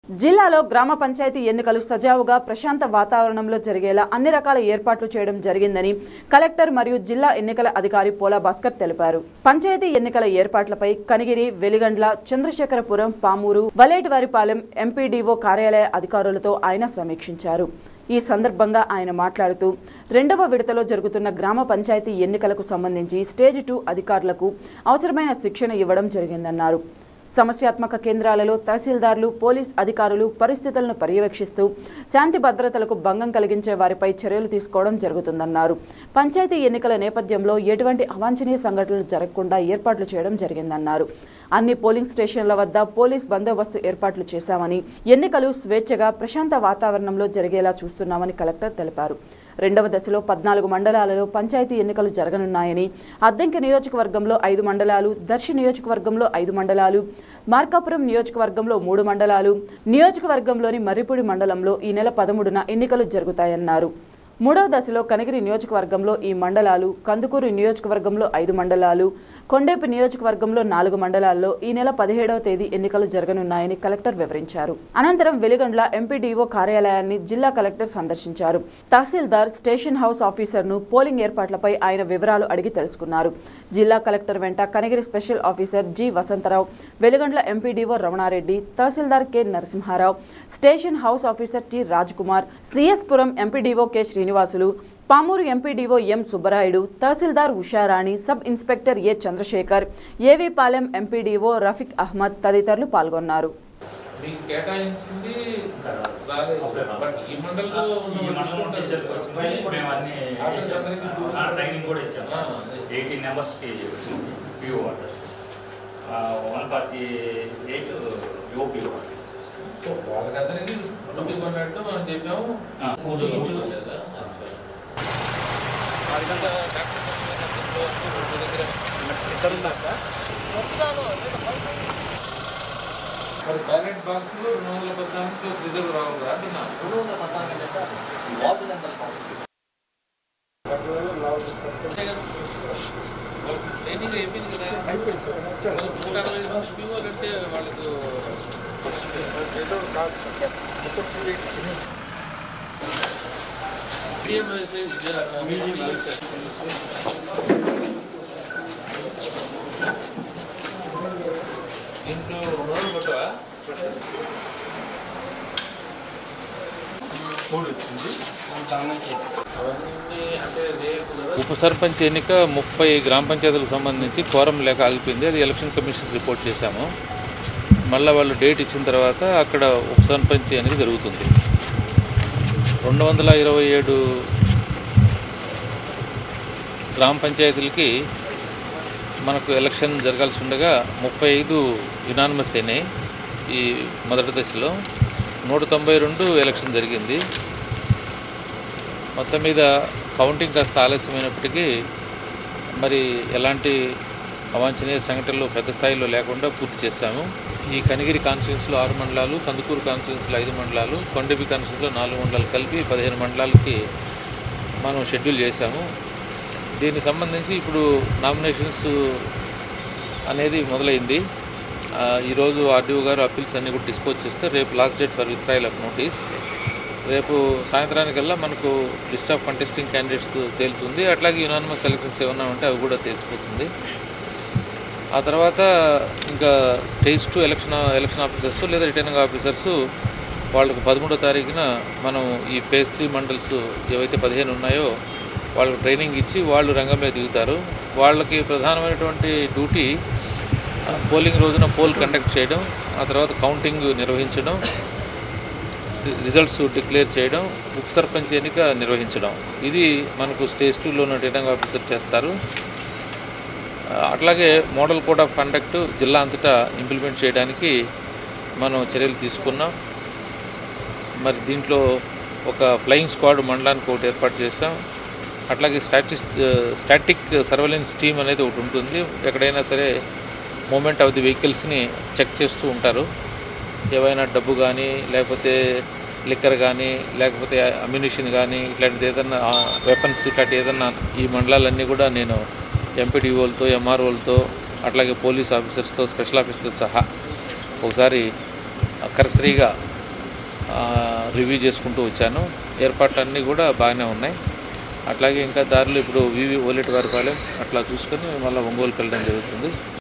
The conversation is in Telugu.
జిల్లాలో గ్రామ పంచాయతీ ఎన్నికలు సజావుగా ప్రశాంత వాతావరణంలో జరిగేలా అన్ని రకాల ఏర్పాట్లు చేయడం జరిగిందని కలెక్టర్ మరియు జిల్లా ఎన్నికల అధికారి పోలా భాస్కర్ తెలిపారు పంచాయతీ ఎన్నికల ఏర్పాట్లపై కనిగిరి వెలిగండ్ల చంద్రశేఖరపురం పామూరు వలేటివారిపాలెం ఎంపీడీఓ కార్యాలయ అధికారులతో ఆయన సమీక్షించారు ఈ సందర్భంగా ఆయన మాట్లాడుతూ రెండవ విడతలో జరుగుతున్న గ్రామ పంచాయతీ ఎన్నికలకు సంబంధించి స్టేజ్ టూ అధికారులకు అవసరమైన శిక్షణ ఇవ్వడం జరిగిందన్నారు సమస్యాత్మక కేంద్రాలలో తహసీల్దార్లు పోలీస్ అధికారులు పరిస్థితులను పర్యవేక్షిస్తూ శాంతి భద్రతలకు భంగం కలిగించే వారిపై చర్యలు తీసుకోవడం జరుగుతుందన్నారు పంచాయతీ ఎన్నికల నేపథ్యంలో ఎటువంటి అవాంఛనీయ సంఘటనలు జరగకుండా ఏర్పాట్లు చేయడం జరిగిందన్నారు అన్ని పోలింగ్ స్టేషన్ల వద్ద పోలీస్ బందోబస్తు ఏర్పాట్లు చేశామని ఎన్నికలు స్వేచ్ఛగా ప్రశాంత వాతావరణంలో జరిగేలా చూస్తున్నామని కలెక్టర్ తెలిపారు రెండవ దశలో పద్నాలుగు మండలాలలో పంచాయతీ ఎన్నికలు జరగనున్నాయని అద్దెంకి నియోజకవర్గంలో ఐదు మండలాలు దర్శి నియోజకవర్గంలో ఐదు మండలాలు మార్కాపురం నియోజకవర్గంలో మూడు మండలాలు నియోజకవర్గంలోని మర్రిపూడి మండలంలో ఈ నెల పదమూడున ఎన్నికలు జరుగుతాయన్నారు మూడవ దశలో కనగిరి నియోజకవర్గంలో ఈ మండలాలు కందుకూరు నియోజకవర్గంలో ఐదు మండలాలు కొండేపు నియోజకవర్గంలో నాలుగు మండలాల్లో ఈ నెల పదిహేడవ తేదీ ఎన్నికలు జరగనున్నాయని కలెక్టర్ వివరించారు అనంతరం వెలిగండ్ల ఎంపీడీఓ కార్యాలయాన్ని జిల్లా కలెక్టర్ సందర్శించారు తహసీల్దార్ స్టేషన్ హౌస్ ఆఫీసర్ను పోలింగ్ ఏర్పాట్లపై ఆయన వివరాలు అడిగి తెలుసుకున్నారు జిల్లా కలెక్టర్ వెంట Kanigiri special officer G Vasantha Rao Veligandla MPDO Ramana Reddy tahsildar K Narasimha Rao station house officer T Rajkumar CS Puram MPDO K Srinivasulu Pamuru MPDO M Subbarayudu tahsildar Usharani sub inspector A Chandrasekhar AV Palem MPDO Rafiq Ahmed తదితరులు పాల్గొన్నారు మీకు కేటాయించింది రాలేదు బట్ ఈ మండలంలో ఈ మండలం టీచర్కి వచ్చింది మేము అన్ని ఇచ్చాం. ఆ, ట్రైనింగ్ కూడా ఇచ్చాం ఎయిటీన్ నెంబర్స్కి వచ్చింది PO voter one forty eight యోపీ వాటర్ వాళ్ళకందరికీ పంపించుకున్నట్టు మనం చెప్పాము ఆ, మూడు మూడు లేదా? అచ్చా. వాళ్ళకంతా డాక్టర్ మీ దగ్గర మరి బ్యాలెట్ బాక్స్ రెండు వందల పద్నాలుగు ప్లస్ రిజర్వ్ రావు కదా అంటున్నా రెండు వందల పద్నాలుగు అంటే sir ward number council training అయిపోయింది కదా మరి నూట అరవై ఐదు మంది పీఓలు అంటే వాళ్ళకు ఇంట్లో రెండు రోజులు పట్టవా అవన్నీ అంటే రేపు కదా ఉప సర్పంచ్ ఎన్నిక ముప్పై గ్రామ పంచాయతీలకు సంబంధించి కోరం లేక ఆగిపోయింది అది ఎలక్షన్ కమిషన్ రిపోర్ట్ చేశాము మళ్ళీ వాళ్ళు డేట్ ఇచ్చిన తర్వాత అక్కడ ఉప సర్పంచ్ ఎన్నిక జరుగుతుంది రెండు వందల ఇరవై ఏడు గ్రామ పంచాయతీలకి మనకు ఎలక్షన్ జరగాల్సి ఉండగా ముప్పై ఐదు యునానిమస్ అయినాయి ఈ మొదటి దశలో నూట తొంభై రెండు ఎలక్షన్ జరిగింది మొత్తం మీద కౌంటింగ్ కాస్త ఆలస్యమైనప్పటికీ మరి ఎలాంటి అవాంఛనీయ సంఘటనలు పెద్ద స్థాయిలో లేకుండా పూర్తి చేశాము ఈ కనిగిరి కాన్స్టిట్యూన్సీలో ఆరు మండలాలు కందుకూరు కాన్స్టిట్యూన్సీలో ఐదు మండలాలు కొండపి కాన్స్టిట్యూన్సీలో నాలుగు మండలాలు కలిపి పదిహేను మండలాలకి మనం షెడ్యూల్ చేశాము దీనికి సంబంధించి ఇప్పుడు నామినేషన్స్ అనేది మొదలైంది ఆ, ఈరోజు ఆర్డీఓ గారు అప్పీల్స్ అన్ని కూడా డిస్పోజ్ చేస్తే రేపు last date for withdrawal of notice రేపు సాయంత్రానికల్లా మనకు లిస్ట్ ఆఫ్ కంటెస్టింగ్ క్యాండిడేట్స్ తేలుతుంది అట్లాగే యునానిమస్ సెలక్షన్స్ ఏమన్నా ఉంటే అవి కూడా తెలిసిపోతుంది ఆ తర్వాత ఇంకా stage two election election officers లేదా రిటర్నింగ్ ఆఫీసర్స్ వాళ్ళకు పదమూడో తారీఖున మనం ఈ పేజ్ త్రీ మండల్స్ ఏవైతే పదిహేను ఉన్నాయో వాళ్ళకు ట్రైనింగ్ ఇచ్చి వాళ్ళు రంగంలో దిగుతారు వాళ్ళకి ప్రధానమైనటువంటి డ్యూటీ ఆ, పోలింగ్ రోజున పోల్ కండక్ట్ చేయడం ఆ తర్వాత కౌంటింగ్ నిర్వహించడం రి- రిజల్ట్స్ డిక్లేర్ చేయడం ఉప సర్పంచ్ ఎన్నిక నిర్వహించడం ఇది మనకు స్టేజ్ టూలో ఉన్న రిటర్నింగ్ ఆఫీసర్ చేస్తారు ఆ, అట్లాగే మోడల్ కోడ్ ఆఫ్ కండక్ట్ జిల్లా అంతటా ఇంప్లిమెంట్ చేయడానికి మనం చర్యలు తీసుకున్నాం మరి దీంట్లో ఒక ఫ్లయింగ్ స్క్వాడ్ మండలానికి ఒకటి ఏర్పాటు చేసాం అట్లాగే స్టాటిస్ స్టాటిక్ సర్వేలెన్స్ టీమ్ అనేది ఒకటి ఉంటుంది ఎక్కడైనా సరే మూమెంట్ ఆఫ్ ది వెహికల్స్ని చెక్ చేస్తూ ఉంటారు ఏవైనా డబ్బు కానీ లేకపోతే లిక్కర్ కానీ లేకపోతే అమ్యునిషన్ కానీ ఇట్లాంటిది ఏదన్నా వెపన్స్ ఇట్లాంటి ఏదన్నా ఈ మండలాలన్నీ కూడా నేను ఎంపీడీఓలతో ఎంఆర్ఓలతో అట్లాగే పోలీస్ ఆఫీసర్స్తో స్పెషల్ ఆఫీసర్తో సహా ఒకసారి కర్సరీగా ఆ, రివ్యూ చేసుకుంటూ వచ్చాను ఏర్పాట్లన్నీ కూడా బాగానే ఉన్నాయి అట్లాగే ఇంకా దారిలో ఇప్పుడు వివి ఓలెట్ వారిపాలెం అట్లా చూసుకొని మళ్ళీ ఒంగోలుకి వెళ్ళడం జరుగుతుంది